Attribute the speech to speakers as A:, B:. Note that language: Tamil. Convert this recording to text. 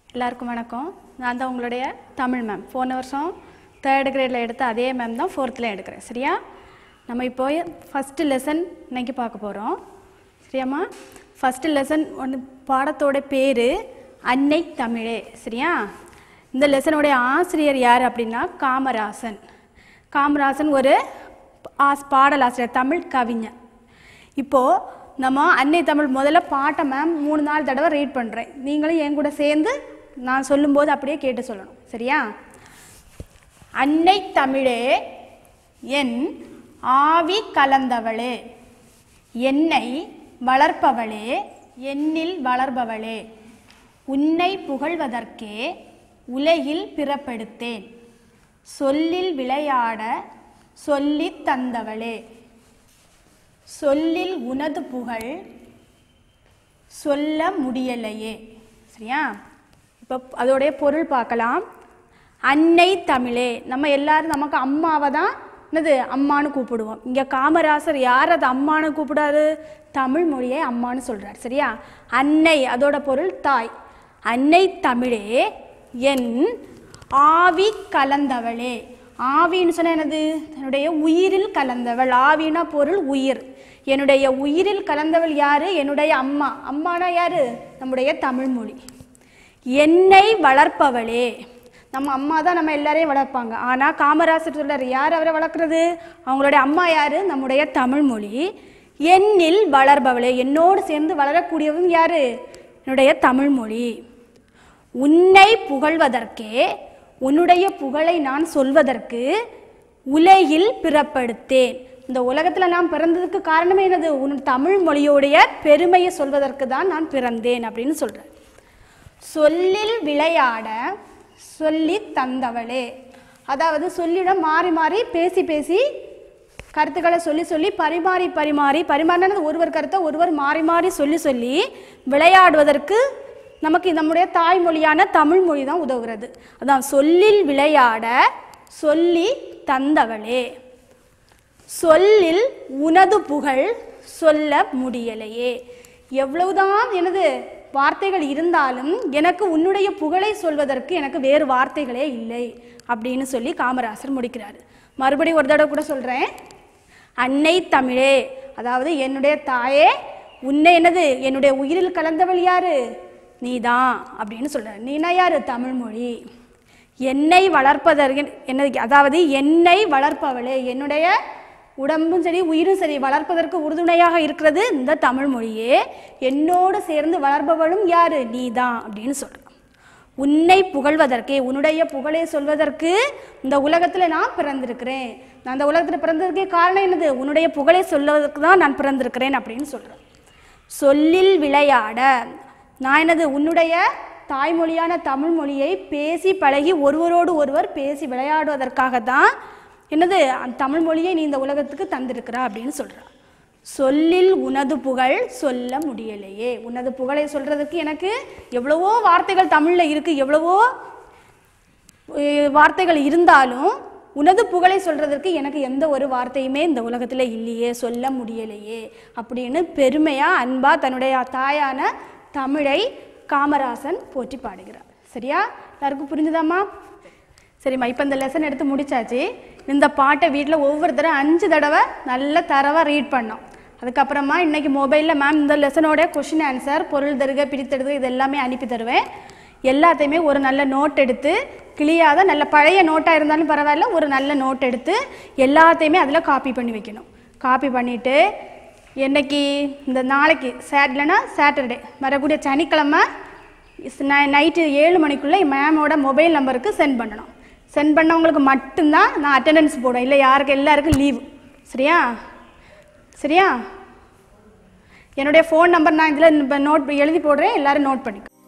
A: எல்லாருக்கும் வணக்கம் நான் தான் உங்களுடைய தமிழ் மேம் போன வருஷம் தேர்ட் கிரேடில் எடுத்த அதே மேம் தான் ஃபோர்த்தில் எடுக்கிறேன் சரியா நம்ம இப்போ ஃபஸ்ட்டு லெசன் இன்னைக்கு பார்க்க போகிறோம் சரியாம்மா ஃபஸ்ட்டு லெசன் ஒன்று பாடத்தோட பேர் அன்னை தமிழே சரியா இந்த லெசனுடைய ஆசிரியர் யார் அப்படின்னா காமராசன் காமராசன் ஒரு ஆஸ் பாடலாசிரியர் தமிழ் கவிஞர் இப்போது நம்ம அன்னை தமிழ் முதல்ல பாட்டை மேம் மூணு நாலு தடவை ரீட் பண்ணுறேன் நீங்களும் என் கூட சேர்ந்து நான் சொல்லும்போது அப்படியே கேட்டு சொல்லணும் சரியா அன்னை தமிழே என் ஆவி கலந்தவளே என்னை வளர்ப்பவளே என்னில் வளர்பவளே உன்னை புகழ்வதற்கே உலகில் பிறப்பெடுத்தேன் சொல்லில் விளையாட சொல்லித் தந்தவளே சொல்லில் உனது புகழ் சொல்ல முடியலையே சரியா இப்போ அதோடைய பொருள் பார்க்கலாம் அன்னை தமிழே நம்ம எல்லாரும் நமக்கு அம்மாவை தான் என்னது அம்மான்னு கூப்பிடுவோம் இங்கே காமராசர் யார் அது அம்மான்னு கூப்பிடாரு தமிழ் மொழியை அம்மான்னு சொல்கிறார் சரியா அன்னை அதோட பொருள் தாய் அன்னை தமிழே என் ஆவி கலந்தவளே ஆவின்னு சொன்ன என்னது என்னுடைய உயிரில் கலந்தவள் ஆவினா பொருள் உயிர் என்னுடைய உயிரில் கலந்தவள் யாரு என்னுடைய அம்மா அம்மானா யாரு நம்முடைய தமிழ் மொழி என்னை வளர்ப்பவளே நம்ம அம்மா தான் நம்ம எல்லாரையும் வளர்ப்பாங்க ஆனால் காமராசர் சொல்றாரு யார் அவரை வளர்க்குறது அவங்களுடைய அம்மா யார் நம்முடைய தமிழ் மொழி என்னில் வளர்பவளே என்னோடு சேர்ந்து வளரக்கூடியவங்க யார் என்னுடைய தமிழ் மொழி உன்னை புகழ்வதற்கே உன்னுடைய புகழை நான் சொல்வதற்கு உலகில் பிறப்படுத்தேன் இந்த உலகத்தில் நான் பிறந்ததுக்கு காரணமே என்னது உன் தமிழ் மொழியோடைய பெருமையை சொல்வதற்கு தான் நான் பிறந்தேன் அப்படின்னு சொல்கிறேன் சொல்லில் விளையாட சொல்லி தந்தவளே அதாவது சொல்லிட மாறி மாறி பேசி பேசி கருத்துக்களை சொல்லி சொல்லி பரிமாறி பரிமாறி பரிமாறினது ஒருவர் கருத்தை ஒருவர் மாறி மாறி சொல்லி சொல்லி விளையாடுவதற்கு நமக்கு நம்முடைய தாய்மொழியான தமிழ் மொழி தான் உதவுகிறது அதான் சொல்லில் விளையாட சொல்லி தந்தவளே சொல்லில் உனது புகழ் சொல்ல முடியலையே எவ்வளவுதான் எனது வார்த்தைகள் இருந்தாலும் எனக்கு உன்னுடைய புகழை சொல்வதற்கு எனக்கு வேறு வார்த்தைகளே இல்லை அப்படின்னு சொல்லி காமராசர் முடிக்கிறார் மறுபடியும் ஒரு தடவை கூட சொல்கிறேன் அன்னை தமிழே அதாவது என்னுடைய தாயே உன்னை என்னது என்னுடைய உயிரில் கலந்தவள் யாரு நீதான் அப்படின்னு சொல்கிறார் நீனா யாரு தமிழ்மொழி என்னை வளர்ப்பதற்கு என்ன அதாவது என்னை வளர்ப்பவளே என்னுடைய உடம்பும் சரி உயிரும் சரி வளர்ப்பதற்கு உறுதுணையாக இருக்கிறது இந்த தமிழ் மொழியே என்னோடு சேர்ந்து வளர்ப்பவளும் யாரு நீதான் அப்படின்னு சொல்கிறான் உன்னை புகழ்வதற்கே உன்னுடைய புகழை சொல்வதற்கு இந்த உலகத்தில் நான் பிறந்திருக்கிறேன் நான் அந்த உலகத்தில் பிறந்ததுக்கே காரணம் என்னது உன்னுடைய புகழை சொல்வதற்கு தான் நான் பிறந்திருக்கிறேன் அப்படின்னு சொல்கிறேன் சொல்லில் விளையாட நான் என்னது உன்னுடைய தாய்மொழியான தமிழ் மொழியை பேசி பழகி ஒருவரோடு ஒருவர் பேசி விளையாடுவதற்காக தான் என்னது அந்த தமிழ் மொழியை நீ இந்த உலகத்துக்கு தந்திருக்கிறா அப்படின்னு சொல்கிறா சொல்லில் உனது புகழ் சொல்ல முடியலையே உனது புகழை சொல்றதுக்கு எனக்கு எவ்வளவோ வார்த்தைகள் தமிழில் இருக்கு எவ்வளவோ அஹ், வார்த்தைகள் இருந்தாலும் உனது புகழை சொல்றதற்கு எனக்கு எந்த ஒரு வார்த்தையுமே இந்த உலகத்தில் இல்லையே சொல்ல முடியலையே அப்படின்னு பெருமையா அன்பா தன்னுடைய தாயான தமிழை காமராசன் போற்றி பாடுகிறார் சரியா எல்லாருக்கும் புரிஞ்சுதாம்மா சரிம்மா இப்போ இந்த லெசன் எடுத்து முடிச்சாச்சு இந்த பாட்டை வீட்டில் ஒவ்வொரு தடவை அஞ்சு தடவை நல்ல தரவாக ரீட் பண்ணோம் அதுக்கப்புறமா இன்னைக்கு மொபைலில் மேம் இந்த லெசனோட கொஷின் ஆன்சர் பொருள் தருக பிரித்தெடுக இது எல்லாமே அனுப்பி தருவேன் எல்லாத்தையுமே ஒரு நல்ல நோட் எடுத்து கிளியாத நல்ல பழைய நோட்டாக இருந்தாலும் பரவாயில்ல ஒரு நல்ல நோட் எடுத்து எல்லாத்தையுமே அதில் காப்பி பண்ணி வைக்கணும் காப்பி பண்ணிவிட்டு என்னைக்கு இந்த நாளைக்கு சேட் இல்லைன்னா சாட்டர்டே வரக்கூடிய சனிக்கிழமை நைட்டு ஏழு மணிக்குள்ளே மேமோட மொபைல் நம்பருக்கு சென்ட் பண்ணணும் சென்ட் பண்ணவங்களுக்கு மட்டும்தான் நான் அட்டெண்டன்ஸ் போடுவேன் இல்லை யாருக்கு எல்லாருக்கும் லீவு சரியா சரியா என்னுடைய ஃபோன் நம்பர் நான் இதில் நோட் எழுதி போடுறேன் எல்லாரும் நோட் பண்ணிக்கோ